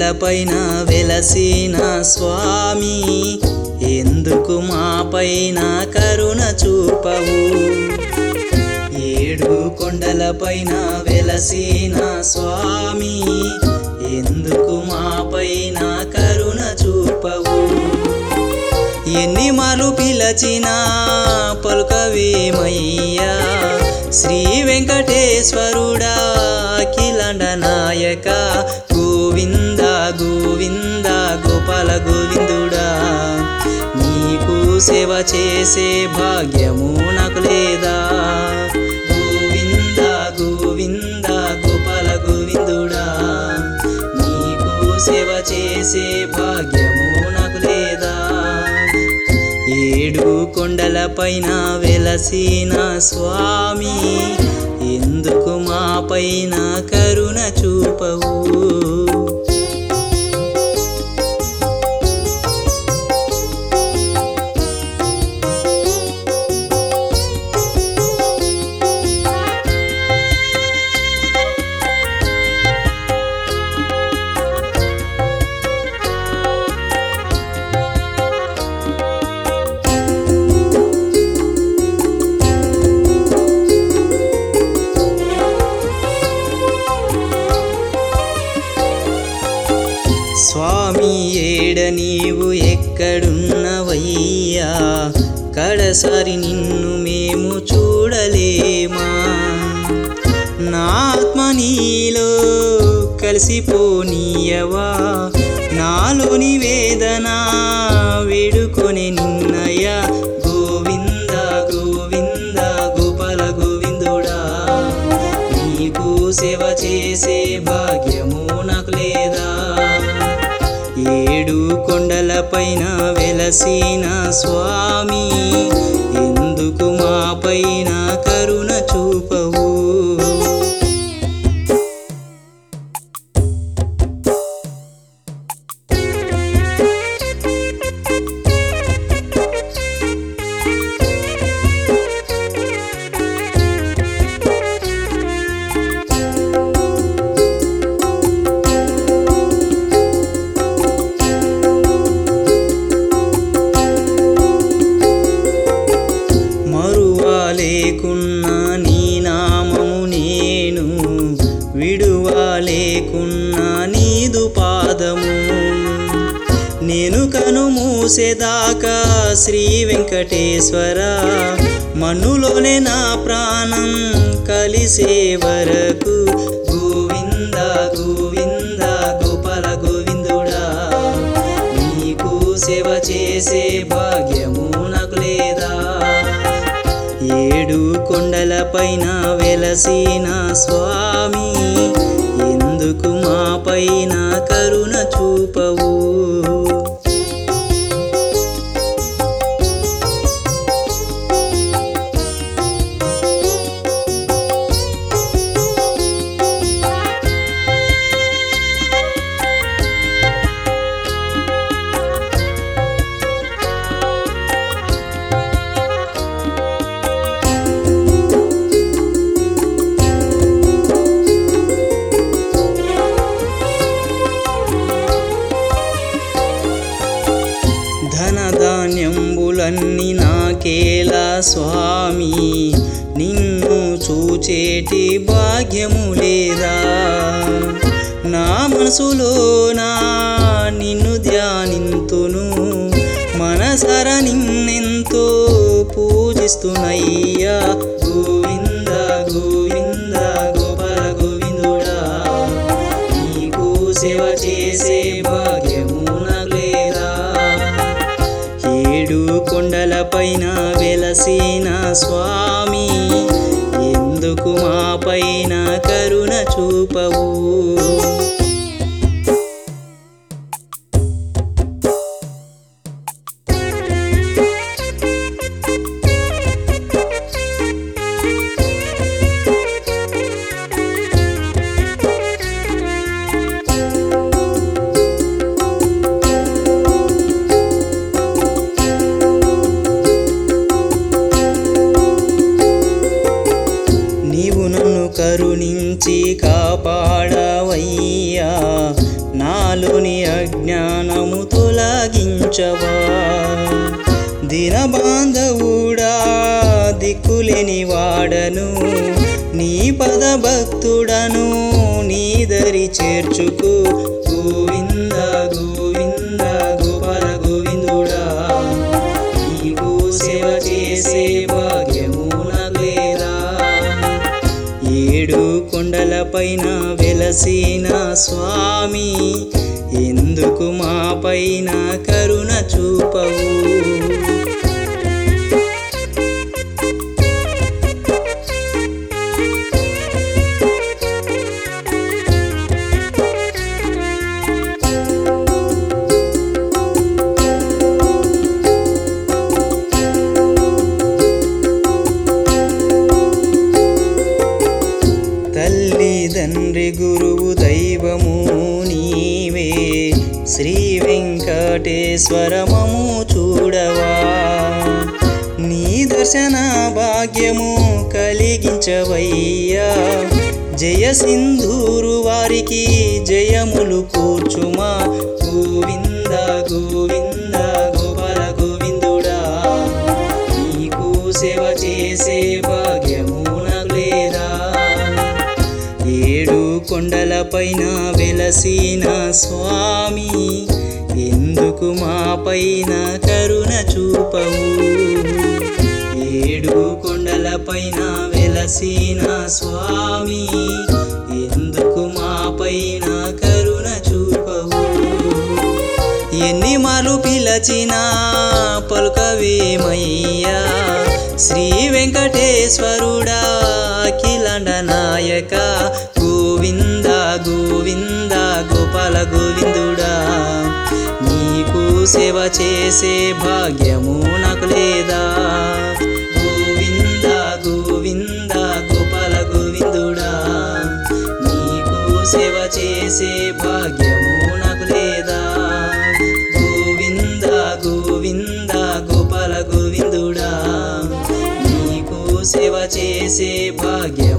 కొండలపైన వెలసిన స్వామి ఎందుకు మాపైన కరుణ చూపవు ఏడు కొండలపైన వెలసిన స్వామి ఎందుకు మాపైన కరుణ చూపవు ఎన్ని మాలు పిలచినా పలుకవేమయ్యా శ్రీ వెంకటేశ్వరుడా అఖిలండ నాయక గోవింద గోవింద గోపాల గోవిందుడా నీకు సేవ చేసే భాగ్యము నాకు లేదా గోవింద గోవింద గోపాల గోవిందుడా నీకు సేవ చేసే భాగ్యము నాకు లేదా ఏడు కొండలపైన వెలసిన స్వామి ఎందుకు మా పైన కరుణ చూపవు స్వామి ఏడ నీవు ఎక్కడున్నవయ్యా కడసారి నిన్ను మేము చూడలేమా నా ఆత్మ నీలో కలిసిపోనీయవా నాలోని వేదన వేడుకొని నిన్నయ్యా గోవింద గోవింద గోపాల గోవిందుడా నీకు సేవ చేసే భాగ్యము నాకు లేదా ఏడు కొండలపైన వెలసిన స్వామి ఎందుకు మా పైన కరుణ చూపవు మరువాలేకున్నా నీ నామము నేను విడువాలేకున్నా నీదు పాదము నేను కను మూసేదాకా శ్రీ వెంకటేశ్వర మన్నులోనే నా ప్రాణం కలిసే వరకు గోవింద గోవింద గోపాల గోవిందుడా నీకు సేవ చేసే భాగ్యము నాకు లేదా ఏడు కొండలపైన వెలసిన స్వామి ఎందుకు మా పైన కరుణ చూపవు ధనధాన్యంబులన్నీ నాకేలా స్వామి నిన్ను చూచేటి భాగ్యము లేదా నా మనసులో నా నిన్ను ధ్యానింతును మనసర నిన్నెంతో పూజిస్తున్నయ్యా గోవింద గోవింద గోపాల గోవిందుడా నీకు సేవ చేసే భాగ్యము నాకు లేదా ఏడు కొండలపైన వెలసిన స్వామి ఎందుకు మా పైన కరుణ చూపవు నీవు నన్ను కరుణించి కాపాడవయ్యా నాలోని దినబాంధవుడా దిక్కులేని వాడను నీ పద భక్తుడను నీ దరి చేర్చుకు గోవింద గోవింద గోపాల గోవిందుడా నీకు సేవ చేసే భాగ్యము నాకు లేదా ఏడు కొండలపైన వెలసిన స్వామి ఎందుకు మా పైన కరుణ చూపవు తల్లిదండ్రి గురువు దైవము నీవే శ్రీ వెంకటేశ్వరమము చూడవా నీ దర్శన భాగ్యము కలిగించవయ్యా జయ సింధూరు వారికి జయములు కూర్చుమా గోవింద గోవింద గోపాల గోవిందుడా నీకు సేవ చేసే భాగ్యము నాకు లేదా ఏడు కొండలపైన వెలసిన స్వామి ఎందుకు మా పైన కరుణ చూపవు ఏడు కొండలపైన వెలసిన స్వామి ఎందుకు మా పైన కరుణ చూపవు ఎన్ని మాలు పిలచినా పలుకవేమయ్యా శ్రీ వెంకటేశ్వరుడా అఖిలాండ నాయక గోవింద గోవింద గోపాల గోవిందుడా నీకు సేవ చేసే భాగ్యము నాకు లేదా గోవింద గోవింద గోపాల గోవిందుడా నీకు సేవ చేసే భాగ్యము నాకు లేదా గోవింద గోవింద గోపాల గోవిందుడా నీకు సేవ చేసే భాగ్యం